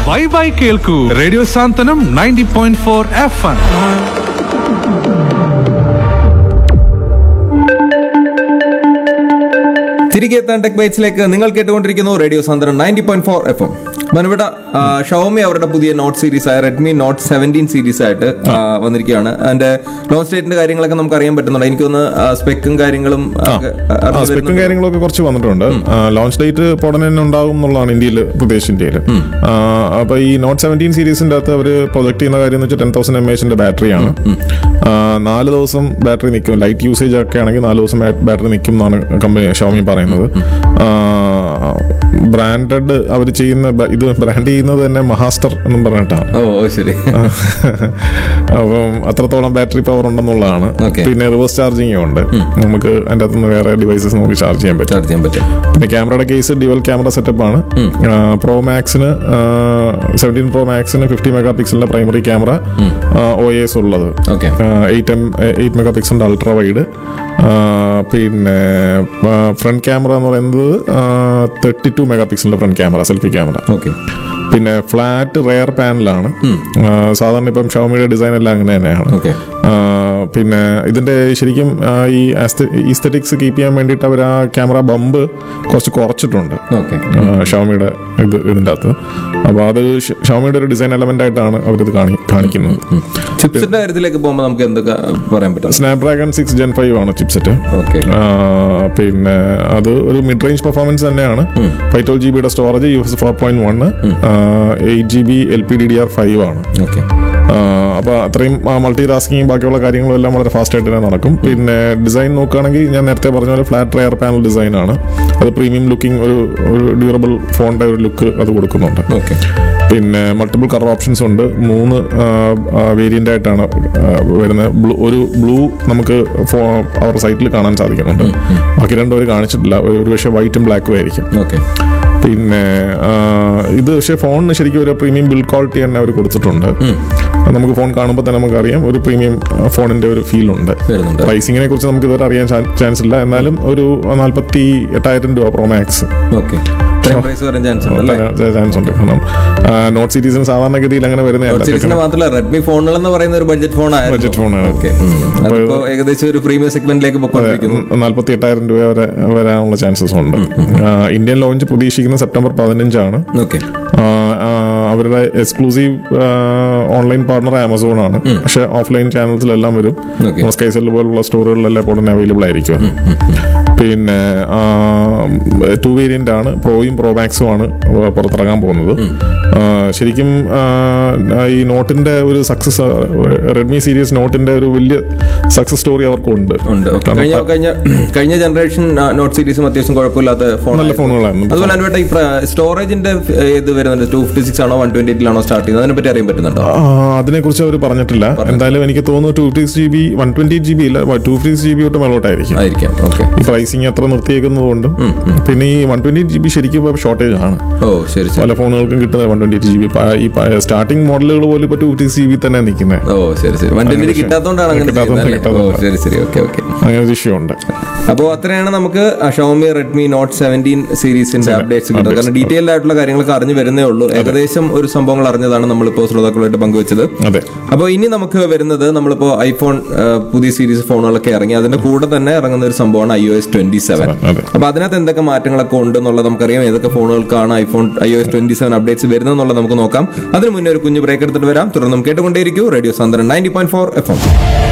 By bye കേൾക്കൂ radio Santhwanam ninety point four F M തിരികെ എത്താൻ ടെക് ബൈറ്റ്സിലേക്ക് നിങ്ങൾ കേട്ടുകൊണ്ടിരിക്കുന്നു റേഡിയോ സാന്ദ്രൻ ninety point four F M മനുവിട ഷോമി അവരുടെ പുതിയ നോട്ട് സീരീസ് ആയ റെഡ്മി നോട്ട് സെവൻറ്റീൻ സീരീസ് ആയിട്ട് ആ, വന്നിരിക്കുകയാണ് അതിന്റെ ലോഞ്ച് ഡേറ്റിന്റെ കാര്യങ്ങളൊക്കെ നമുക്ക് അറിയാൻ പറ്റുന്നുണ്ട് എനിക്കൊന്ന് സ്പെക്കും കാര്യങ്ങളും ഒക്കെ ആ അറിഞ്ഞു സ്പെക്കും വരുന്നുണ്ട്. കാര്യങ്ങളൊക്കെ കുറച്ച് വന്നിട്ടുണ്ട് ലോഞ്ച് ഡേറ്റ് ഇപ്പോൾ ഉടനെ തന്നെ ഉണ്ടാകും എന്നുള്ളതാണ് ഇന്ത്യയിൽ പ്രത്യേകിച്ച് ഇന്ത്യയിൽ അപ്പൊ ഈ നോട്ട് സെവൻറ്റീൻ സീരീസിന്റെ അകത്ത് അവർ പ്രൊജക്ട് ചെയ്യുന്ന കാര്യം എന്ന് വെച്ചാൽ ടെൻ തൗസൻഡ് എം എച്ചിന്റെ ബാറ്ററിയാണ് നാല് ദിവസം ബാറ്ററി നിൽക്കും ലൈറ്റ് യൂസേജ് ഒക്കെ ആണെങ്കിൽ നാല് ദിവസം ബാറ്ററി നിൽക്കും എന്നാണ് കമ്പനി ഷോമി പറയുന്നത് ബ്രാൻഡഡ് അവർ ചെയ്യുന്ന ബ- ഇത് ബ്രാൻഡ് ചെയ്യുന്നത് തന്നെ മഹാസ്റ്റർ എന്നും പറഞ്ഞിട്ടാണ് ഓ ഓ, ശരി അപ്പം അത്രത്തോളം ബാറ്ററി പവർ ഉണ്ടെന്നുള്ളതാണ് Okay. പിന്നെ റിവേഴ്സ് ചാർജിങ്ങും ഉണ്ട് നമുക്ക് അതിൻ്റെ അകത്തുനിന്ന് വേറെ ഡിവൈസസ് നമുക്ക് ചാർജ് ചെയ്യാൻ പറ്റും ചാർജ് ചെയ്യാൻ പറ്റും പിന്നെ ക്യാമറയുടെ കേസ് ഡ്യുവൽ ക്യാമറ സെറ്റപ്പ് ആണ് പ്രോ മാക്സിന് സെവൻറ്റീൻ പ്രോ മാക്സിന് ഫിഫ്റ്റി മെഗാ പിക്സലിന്റെ പ്രൈമറി ക്യാമറ ഒ എസ് ഉള്ളത് okay eight M eight mega പിക്സലിന്റെ അൾട്രാ വൈഡ് പിന്നെ ഫ്രണ്ട് ക്യാമറ എന്ന് പറയുന്നത് തേർട്ടി ടു മെഗാ പിക്സലിന്റെ front camera selfie camera okay പിന്നെ ഫ്ലാറ്റ് റെയർ പാനലാണ് സാധാരണ ഇപ്പം ഷോമിയുടെ ഡിസൈൻ എല്ലാം അങ്ങനെ തന്നെയാണ് ഓക്കെ ആ, പിന്നെ ഇതിന്റെ ശരിക്കും ആ, ഈ ഈസ്തറ്റിക്സ് കീപ്പ് ചെയ്യാൻ വേണ്ടിയിട്ട് അവർ ആ ക്യാമറ ബമ്പ് കുറച്ച് കുറച്ചിട്ടുണ്ട് ഓക്കെ ആ, ഷവമിയുടെ ഇത് ഇതിൻ്റെ അകത്ത് അപ്പോൾ അത് ഷ- ഷവമിയുടെ ഒരു ഡിസൈൻ എലമെന്റ് ആയിട്ടാണ് അവരിത് കാണി കാണിക്കുന്നത് ചിപ്സിന്റെ കാര്യത്തിലേക്ക് പോകുമ്പോൾ നമുക്ക് എന്തൊക്കെ പറയാൻ പറ്റും സ്നാപ്ഡ്രാഗൺ സിക്സ് ജെൻ ഫൈവ് ആണ് ചിപ്സെറ്റ് ഓക്കെ പിന്നെ അത് ഒരു മിഡ് റേഞ്ച് പെർഫോമൻസ് തന്നെയാണ് ഫൈവ് ട്വൽവ് ജി ബിയുടെ storage U S four point one eight G B L P D D R five ആണ് ഓക്കെ അപ്പോൾ അത്രയും മൾട്ടി ടാസ്കിങ് ബാക്കിയുള്ള കാര്യങ്ങളും എല്ലാം വളരെ ഫാസ്റ്റ് ആയിട്ട് തന്നെ നടക്കും പിന്നെ ഡിസൈൻ നോക്കുകയാണെങ്കിൽ ഞാൻ നേരത്തെ പറഞ്ഞ പോലെ ഫ്ലാറ്റ് റയർ പാനൽ ഡിസൈൻ ആണ് അത് പ്രീമിയം ലുക്കിംഗ് ഒരു ഒരു ഡ്യൂറബിൾ ഫോണിന്റെ ഒരു ലുക്ക് അത് കൊടുക്കുന്നുണ്ട് ഓക്കെ പിന്നെ മൾട്ടിപ്പിൾ കളർ ഓപ്ഷൻസ് ഉണ്ട് മൂന്ന് വേരിയന്റ് ആയിട്ടാണ് ആ, വരുന്നത് ബ്ലൂ ഒരു ബ്ലൂ നമുക്ക് അവരുടെ സൈറ്റിൽ കാണാൻ സാധിക്കുന്നുണ്ട് ബാക്കി രണ്ടും അവർ കാണിച്ചിട്ടില്ല ഒരു ഒരു പക്ഷേ വൈറ്റും ബ്ലാക്കും ആയിരിക്കും ഓക്കെ പിന്നെ ആ, ഇത് പക്ഷേ ഫോണിന് ശരിക്കും ഒരു പ്രീമിയം ബിൽഡ് ക്വാളിറ്റി തന്നെ അവർ കൊടുത്തിട്ടുണ്ട് നമുക്ക് ഫോൺ കാണുമ്പോൾ തന്നെ നമുക്കറിയാം ഒരു പ്രീമിയം ഫോണിന്റെ ഒരു ഫീൽ ഉണ്ട് വരുന്നുണ്ട് പ്രൈസിങ്ങിനെ കുറിച്ച് നമുക്ക് ഇതുവരെ അറിയാൻ ചാൻസ് ഇല്ല എന്നാലും ഒരു നാൽപ്പത്തി എട്ടായിരം രൂപ പ്രോ മാക്സ് ഓക്കെ ഇത്രയും പ്രൈസ് വരാൻ ചാൻസ് ഉണ്ട് അല്ലേ ചാൻസ് ഉണ്ട് കാരണം നോട്ട് സീരീസിന് സാധാരണഗതിയിൽ അങ്ങനെ വരുന്നതല്ല സീരീസിന് മാത്രമല്ല റെഡ്മി ഫോണുകൾ എന്ന് പറയുന്ന ഒരു ബഡ്ജറ്റ് ഫോൺ Budget phone ആണ്. ഓക്കെ അതിപ്പോ ഏകദേശം ഒരു പ്രീമിയം സെഗ്മെന്റിലേക്ക് പൊക്കോണ്ടിരിക്കുന്നു നാൽപ്പത്തി എട്ടായിരം രൂപ വരെ വരാനുള്ള ചാൻസസ് ഉണ്ട് ആ, ഇന്ത്യൻ ലോഞ്ച് പ്രതീക്ഷിക്കുന്ന സെപ്റ്റംബർ പതിനഞ്ചാണ് ഓക്കെ ആ, ആ, അവരുടെ എക്സ്ക്ലൂസീവ് ഓൺലൈൻ പാർട്ണർ ആമസോൺ ആണ് പക്ഷെ ഓഫ്ലൈൻ ചാനൽസിലെല്ലാം വരും Okay. സ്കൈസെൽ പോലുള്ള സ്റ്റോറുകളിലെല്ലാം ഇപ്പോൾ തന്നെ അവൈലബിൾ ആയിരിക്കും അത്. പിന്നെ ടു വേരിയന്റ് ആണ് പ്രോയും പ്രോ മാക്സും ആണ് പുറത്തിറങ്ങാൻ പോകുന്നത് ആ, ശരിക്കും ആ, ഈ നോട്ടിന്റെ ഒരു സക്സസ് റെഡ്മി സീരീസ് നോട്ടിന്റെ ഒരു വലിയ സക്സസ് സ്റ്റോറി അവർക്കുണ്ട് ഉണ്ട് Okay. കഴിഞ്ഞ കഴിഞ്ഞ കഴിഞ്ഞ ജനറേഷൻ നോട്ട് സീരീസും അത്യാവശ്യം കുഴപ്പമില്ലാത്ത ഫോൺ നല്ല ഫോണുകളായിരുന്നു അതുപോലെ അനുവേട്ട ഈ സ്റ്റോറേജിന്റെ ഇത് വരുന്നുണ്ട് ടു ഫിഫ്റ്റി സിക്സ് ആണോ വൺ ട്വന്റി എയ്റ്റിലാണോ സ്റ്റാർട്ട് ചെയ്യുന്നത് അതിനെ പറ്റി അറിയാൻ പറ്റുന്നുണ്ടോ അതിനെ കുറിച്ച് അവർ പറഞ്ഞിട്ടില്ല എന്തായാലും എനിക്ക് തോന്നുന്നു two fifty G B one twenty G B ഇല്ല ടു ഫിഫ്റ്റി ജി ബി തൊട്ട് മേളോട്ടായിരിക്കും ആയിരിക്കാം ഓക്കെ ഈ പ്രൈസിങ് അത്ര നിർത്തിയേക്കുന്നത് കൊണ്ടും പിന്നെ ഈ വൺ ട്വന്റി ജി ബി ശരിക്കും ഇപ്പോൾ ഷോർട്ടേജ് ആണ് ഓ ശരി ശരി പല ഫോണുകൾക്കും കിട്ടുന്നത് വൺ ട്വന്റി ജി ബി ഈ സ്റ്റാർട്ടിംഗ് മോഡലുകൾ പോലും ഇപ്പോൾ ടു ഫിഫ്റ്റി ജി ബി തന്നെ നിൽക്കുന്നത് ഓ ശരി ശരി വൺ ട്വന്റി കിട്ടാത്തോണ്ടാണ് അങ്ങനെ കിട്ടാത്തോണ്ട് ചെയ്യുന്നത് അല്ലേ? ഓ കിട്ടാത്തോണ്ട്. ശരി ശരി ഓക്കെ ഓക്കെ അങ്ങനെ ഒരു ഇഷ്യൂ ഉണ്ട് അപ്പോൾ അത്രയാണ് നമുക്ക് ഷോമി റെഡ്മി നോട്ട് സെവൻറ്റീൻ സീരീസിന്റെ അപ്ഡേറ്റ്സ് കിട്ടുന്നത് കാരണം ഡീറ്റെയിൽഡ് ആയിട്ടുള്ള കാര്യങ്ങളൊക്കെ അറിഞ്ഞു വരുന്നേ ഉള്ളൂ ഏകദേശം ഒരു സംഭവങ്ങൾ അറിഞ്ഞതാണ് നമ്മളിപ്പോൾ ശ്രോതാക്കളുമായിട്ട് പങ്കുവച്ചത് അതെ അപ്പോൾ ഇനി നമുക്ക് വരുന്നത് നമ്മളിപ്പോൾ ഐഫോൺ ആ, പുതിയ സീരീസ് ഫോണുകളൊക്കെ ഇറങ്ങി അതിന്റെ കൂടെ തന്നെ ഇറങ്ങുന്ന ഒരു സംഭവമാണ് I O S twenty seven അതെ അപ്പൊ അതിനകത്ത് എന്തൊക്കെ മാറ്റങ്ങളൊക്കെ ഉണ്ടെന്നുള്ളത് നമുക്കറിയാം ഏതൊക്കെ ഫോണുകൾക്കാണ് iPhone I O S twenty seven updates വരുന്നതെന്നുള്ളത് നമുക്ക് നോക്കാം അതിന് മുന്നേ ഒരു കുഞ്ഞു ബ്രേക്ക് എടുത്തിട്ട് വരാം തുടർന്നും കേട്ടുകൊണ്ടേയിരിക്കും റേഡിയോ സാന്ദ്രൻ ninety point four F M